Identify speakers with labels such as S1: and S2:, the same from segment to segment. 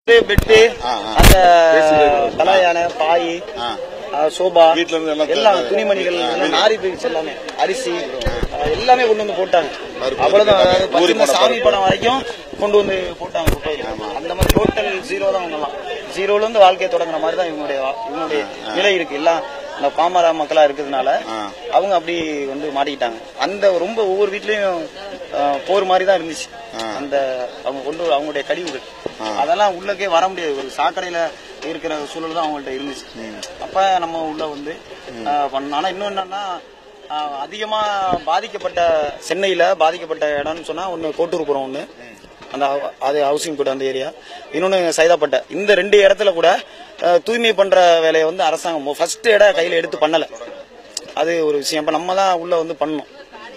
S1: Bed
S2: ஆ, ஆ.
S1: அந்த தலை யானை பாய்
S2: ஆ.
S1: ஆ, சோபா
S2: வீட்ல இருந்து எல்லாம்
S1: எல்லாம்
S2: தே-
S1: துணிமணிகள்
S2: ஆ,
S1: எல்லாம் நாரி பீஸ் எல்லாமே அரிசி ஆ, எல்லாமே கொண்டு வந்து போட்டாங்க
S2: பருப்பு,
S1: அவ்வளவுதான்
S2: எல்லாமே.
S1: அதாவது
S2: ஊறி
S1: பச்சை
S2: போன
S1: சாமி
S2: பருப்பு.
S1: படம் வரைக்கும் கொண்டு வந்து போட்டாங்க குப்பையில. அந்த மாதிரி டோட்டல் ஜீரோ தான் அவங்கலாம் ஜீரோல இருந்து வாழ்க்கையை தொடங்குற மாதிரி தான் இவங்களுடைய வா- இவங்களுடைய நிலை இருக்கு எல்லாம் இந்த பாமர மக்களா இருக்கிறதுனால
S2: ஆ.
S1: அவங்க அப்படி வந்து மாட்டிக்கிட்டாங்க அந்த ரொம்ப ஒவ்வொரு வீட்லயும் ஆ, போர் மாதிரி தான் இருந்துச்சு அந்த அவங்க கொண்டு வர- அவங்களுடைய கழிவுகள் அதெல்லாம் உள்ளக்கே வர முடியாது ஒரு சாக்கடையில இருக்கிற சூழல் தான் அவங்கள்ட்ட இருந்துச்சு அப்ப நம்ம உள்ள வந்து ஆ, பண்ணோம் ஆனா இன்னும் என்னன்னா ஆ, அதிகமா பாதிக்கப்பட்ட சென்னையில பாதிக்கப்பட்ட இடம்னு சொன்னா ஒன்னு கோட்டூர்புரம் ஒண்ணு அந்த ஹவு- அது ஹவுசிங் கூட அந்த ஏரியா இன்னொன்னு சைதாப்பட்டை இந்த ரெண்டு இடத்துல கூட ஆ, தூய்மை பண்ற வேலையை வந்து அரசாங்கம் ஃபர்ஸ்ட் இடம் கையில எடுத்து பண்ணல அது ஒரு விஷயம் இப்ப நம்ம தான் உள்ள வந்து பண்ணணும்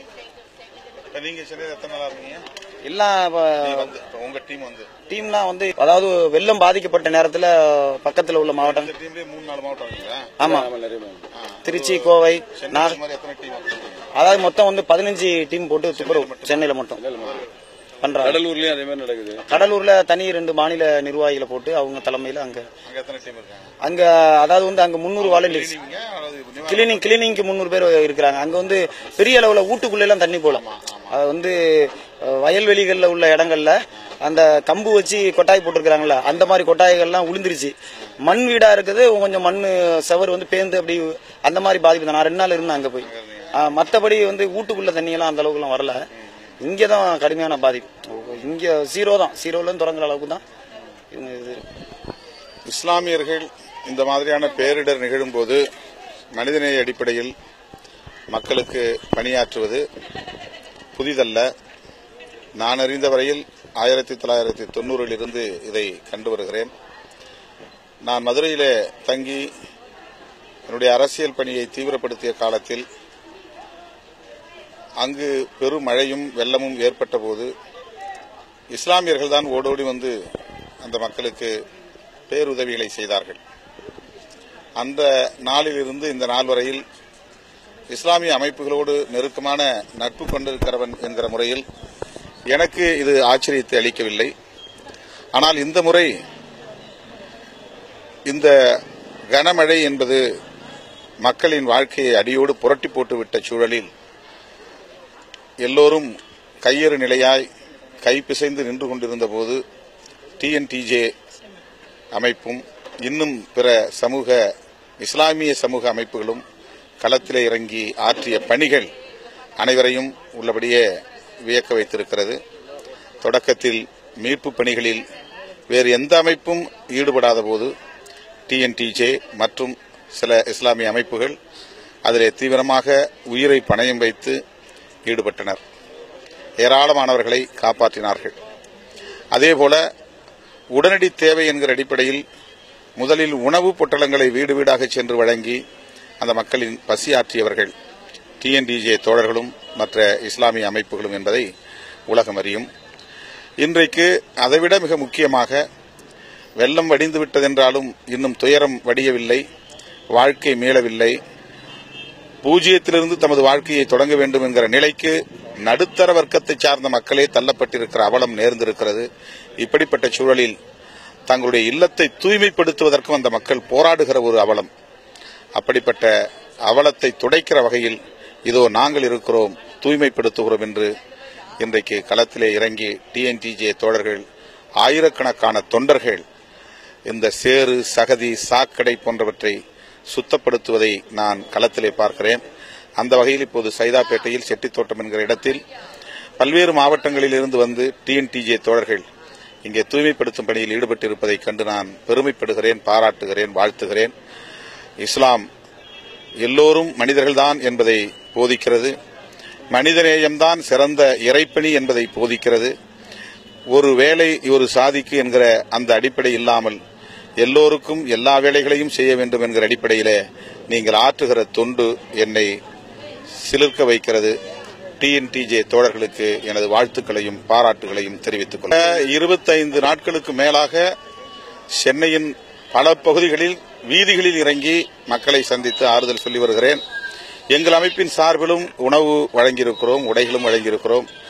S2: இப்ப நீங்க சென்னையில் எத்தனை நாளா இருக்கீங்க
S1: எல்லாம் இப்ப
S2: நீங்க வந்து இப்ப உங்க டீம் வந்து
S1: டீம்னா வந்து அதாவது வெள்ளம் பாதிக்கப்பட்ட நேரத்துல பக்கத்துல உள்ள மாவட்டம்
S2: இந்த டீம்லயே மூணு நாலு மாவட்டம் இருக்கீங்களா
S1: ஆமா
S2: ஆ.
S1: திருச்சி கோவை
S2: சென்னை
S1: நான்
S2: இந்த மாதிரி எத்தனை டீம்
S1: அதாவது மொத்தம் வந்து பதினஞ்சு டீம் போட்டு துப்புரவு சென்னையில மட்டும் பண்றாங்க
S3: கடலூர்லயும் அதே மாதிரி நடக்குது
S1: கடலூர்ல தனி ரெண்டு மாநில நிர்வாகிகளை போட்டு அவங்க தலைமையில அங்க
S2: அங்க எத்தனை டீம் இருக்காங்க
S1: அங்க அதாவது வந்து அங்க முந்நூறு வாலண்டியர்ஸ்
S2: நீங்க அதாவது நிவாரணம்
S1: கிளீனிங் கிளீனிங்க்கு முந்நூறு பேர் இருக்கிறாங்க அங்க வந்து பெரிய அளவுல வீட்டுக்குள்ள எல்லாம் தண்ணி போலாம் அது வந்து அஹ், வயல்வெளிகள்ல உள்ள இடங்கள்ல அந்த கம்பு வச்சு கொட்டாய் போட்டிருக்காங்கல்ல அந்த மாதிரி கொட்டாய்கள்லாம் உளுந்துருச்சு மண் வீடா இருக்குது கொஞ்சம் மண் செவர் வந்து பேந்து அப்படி அந்த மாதிரி பாதிப்பு தான் நான் ரெண்டு நாள் இருந்தேன் அங்க போய் ஆஹ், மத்தபடி வந்து வீட்டுக்குள்ள தண்ணியெல்லாம் அந்த அளவுக்குலாம் வரல இங்க தான் கடுமையான பாதிப்பு இங்க ஜீரோ தான் ஜீரோல இருந்து தொடங்குற அளவுக்கு தான் இவங்க இது
S2: இஸ்லாமியர்கள் இந்த மாதிரியான பேரிடர் நிகழும் போது மனிதநேய அடிப்படையில் மக்களுக்கு பணியாற்றுவது புதிதல்ல நான் அறிந்த வரையில் ஆயிரத்தி தொள்ளாயிரத்தி தொண்ணூறில் இருந்து இதை கண்டு வருகிறேன் நான் மதுரையிலே தங்கி என்னுடைய அரசியல் பணியை தீவிரப்படுத்திய காலத்தில் அங்கு பெரும் மழையும் வெள்ளமும் ஏற்பட்ட போது இஸ்லாமியர்கள் தான் ஓடோடி வந்து அந்த மக்களுக்கு பேருதவிகளை செய்தார்கள் அந்த நாளிலிருந்து இந்த நாள் வரையில் இஸ்லாமிய அமைப்புகளோடு நெருக்கமான நட்பு கொண்டிருக்கிறவன் என்கிற முறையில் எனக்கு இது ஆச்சரியத்தை அளிக்கவில்லை ஆனால் இந்த முறை இந்த கனமழை என்பது மக்களின் வாழ்க்கையை அடியோடு புரட்டி போட்டுவிட்ட சூழலில் எல்லோரும் கையறு நிலையாய் கை பிசைந்து நின்று கொண்டிருந்த போது டிஎன்டிஜே அமைப்பும் இன்னும் பிற சமூக இஸ்லாமிய சமூக அமைப்புகளும் களத்திலே இறங்கி ஆற்றிய பணிகள் அனைவரையும் உள்ளபடியே வியக்க வைத்திருக்கிறது தொடக்கத்தில் மீட்பு பணிகளில் வேறு எந்த அமைப்பும் ஈடுபடாத போது டிஎன்டிஜே மற்றும் சில இஸ்லாமிய அமைப்புகள் அதிலே தீவிரமாக உயிரை பணயம் வைத்து ஈடுபட்டனர் ஏராளமானவர்களை காப்பாற்றினார்கள் அதேபோல உடனடி தேவை என்கிற அடிப்படையில் முதலில் உணவு பொட்டலங்களை வீடு வீடாக சென்று வழங்கி அந்த மக்களின் பசியாற்றியவர்கள் டிஎன்டிஜே தோழர்களும் மற்ற இஸ்லாமிய அமைப்புகளும் என்பதை உலகம் அறியும் இன்றைக்கு அதைவிட மிக முக்கியமாக வெள்ளம் வடிந்து விட்டதென்றாலும் இன்னும் துயரம் வடியவில்லை வாழ்க்கை மீளவில்லை பூஜ்ஜியத்திலிருந்து தமது வாழ்க்கையை தொடங்க வேண்டும் என்கிற நிலைக்கு நடுத்தர வர்க்கத்தை சார்ந்த மக்களே தள்ளப்பட்டிருக்கிற அவலம் நேர்ந்திருக்கிறது இப்படிப்பட்ட சூழலில் தங்களுடைய இல்லத்தை தூய்மைப்படுத்துவதற்கும் அந்த மக்கள் போராடுகிற ஒரு அவலம் அப்படிப்பட்ட அவலத்தை துடைக்கிற வகையில் இதோ நாங்கள் இருக்கிறோம் தூய்மைப்படுத்துகிறோம் என்று இன்றைக்கு களத்திலே இறங்கி டிஎன்டிஜே தோழர்கள் ஆயிரக்கணக்கான தொண்டர்கள் இந்த சேறு சகதி சாக்கடை போன்றவற்றை சுத்தப்படுத்துவதை நான் களத்திலே பார்க்கிறேன் அந்த வகையில் இப்போது சைதாப்பேட்டையில் செட்டித்தோட்டம் என்கிற இடத்தில் பல்வேறு மாவட்டங்களில் இருந்து வந்து டிஎன்டிஜே தோழர்கள் இங்கே தூய்மைப்படுத்தும் பணியில் ஈடுபட்டிருப்பதைக் கண்டு நான் பெருமைப்படுகிறேன் பாராட்டுகிறேன் வாழ்த்துகிறேன் இஸ்லாம் எல்லோரும் மனிதர்கள்தான் என்பதை போதிக்கிறது மனிதநேயம்தான் சிறந்த இறைப்பணி என்பதை போதிக்கிறது ஒரு வேலை ஒரு சாதிக்கு என்கிற அந்த அடிப்படை இல்லாமல் எல்லோருக்கும் எல்லா வேலைகளையும் செய்ய வேண்டும் என்கிற அடிப்படையிலே நீங்கள் ஆற்றுகிற தொண்டு என்னை சிலிர்க்க வைக்கிறது டிஎன்டிஜே தோழர்களுக்கு எனது வாழ்த்துக்களையும் பாராட்டுகளையும் தெரிவித்துக் கொள்ள இருபத்தைந்து நாட்களுக்கு மேலாக சென்னையின் பல பகுதிகளில் வீதிகளில் இறங்கி மக்களை சந்தித்து ஆறுதல் சொல்லி வருகிறேன் எங்கள் அமைப்பின் சார்பிலும் உணவு வழங்கியிருக்கிறோம் உடைகளும் வழங்கியிருக்கிறோம்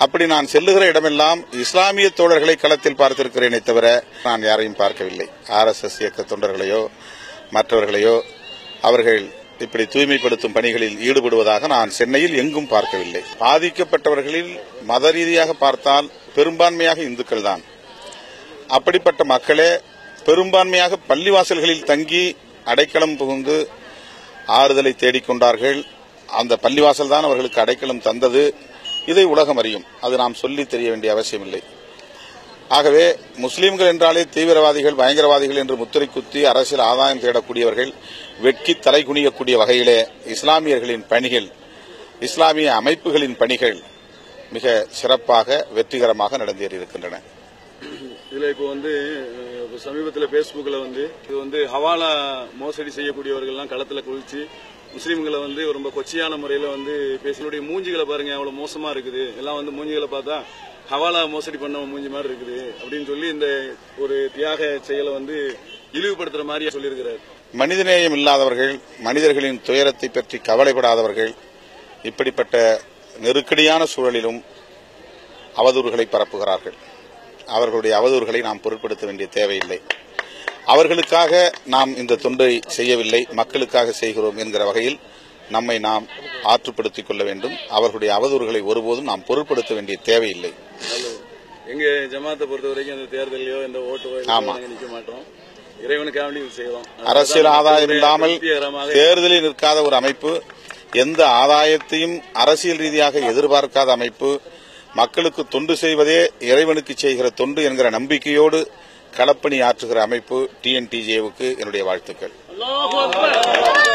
S2: அப்படி நான் செல்லுகிற இடமெல்லாம் இஸ்லாமிய தோழர்களை களத்தில் பார்த்திருக்கிறேனே தவிர நான் யாரையும் பார்க்கவில்லை ஆர்எஸ்எஸ் இயக்க தொண்டர்களையோ மற்றவர்களையோ அவர்கள் இப்படி தூய்மைப்படுத்தும் பணிகளில் ஈடுபடுவதாக நான் சென்னையில் எங்கும் பார்க்கவில்லை பாதிக்கப்பட்டவர்களில் மத ரீதியாக பார்த்தால் பெரும்பான்மையாக இந்துக்கள் தான் அப்படிப்பட்ட மக்களே பெரும்பான்மையாக பள்ளிவாசல்களில் தங்கி அடைக்கலம் புகுந்து ஆறுதலை தேடிக்கொண்டார்கள் அந்த பள்ளிவாசல் தான் அவர்களுக்கு அடைக்கலம் தந்தது இதை உலகம் அறியும் அது நாம் சொல்லி தெரிய வேண்டிய அவசியமில்லை ஆகவே முஸ்லிம்கள் என்றாலே தீவிரவாதிகள் பயங்கரவாதிகள் என்று முத்திரை குத்தி அரசியல் ஆதாயம் தேடக்கூடியவர்கள் வெட்கி தலை குனியக்கூடிய வகையிலே இஸ்லாமியர்களின் பணிகள் இஸ்லாமிய அமைப்புகளின் பணிகள் மிக சிறப்பாக வெற்றிகரமாக நடந்தேறியிருக்கின்றன
S3: இதுல இப்போ வந்து அஹ், இப்ப சமீபத்துல பேஸ்புக்ல வந்து இது வந்து ஹவாலா மோசடி செய்யக்கூடியவர்கள்லாம் களத்துல குளிச்சு முஸ்லீம்களை வந்து ரொம்ப கொச்சையான முறையில வந்து பேசினுடைய மூஞ்சிகளை பாருங்க அவ்வளவு மோசமா இருக்குது எல்லாம் வந்து மூஞ்சிகளை பார்த்தா ஹவாலா மோசடி பண்ண மூஞ்சி மாதிரி இருக்குது அப்படின்னு சொல்லி இந்த ஒரு தியாக செயலை வந்து இழிவுபடுத்துற மாதிரியே சொல்லியிருக்கிறார்
S2: மனிதநேயம் இல்லாதவர்கள் மனிதர்களின் துயரத்தை பற்றி கவலைப்படாதவர்கள் இப்படிப்பட்ட நெருக்கடியான சூழலிலும் அவதூறுகளை பரப்புகிறார்கள் அவர்களுடைய அவதூறுகளை நாம் பொருட்படுத்த வேண்டிய தேவையில்லை அவர்களுக்காக நாம் இந்த தொண்டை செய்யவில்லை மக்களுக்காக செய்கிறோம் என்கிற வகையில் நம்மை நாம் ஆற்றுப்படுத்திக் கொள்ள வேண்டும் அவர்களுடைய அவதூறுகளை ஒருபோதும் நாம் பொருட்படுத்த வேண்டிய தேவையில்லை
S3: எங்க ஜமாத்தை பொறுத்த வரைக்கும் இந்த தேர்தலையோ இந்த ஓட்டோ
S2: ஆமா.
S3: நிக்க மாட்டோம் இறைவனுக்காக இது செய்வோம்
S2: அரசியல் ஆதாயம் இல்லாமல்
S3: திருப்திகரமாக
S2: தேர்தலில் நிற்காத ஒரு அமைப்பு எந்த ஆதாயத்தையும் அரசியல் ரீதியாக எதிர்பார்க்காத அமைப்பு மக்களுக்கு தொண்டு செய்வதே இறைவனுக்கு செய்கிற தொண்டு என்கிற நம்பிக்கையோடு களப்பணி ஆற்றுகிற அமைப்பு டிஎன்டிஜேவுக்கு என்னுடைய வாழ்த்துக்கள்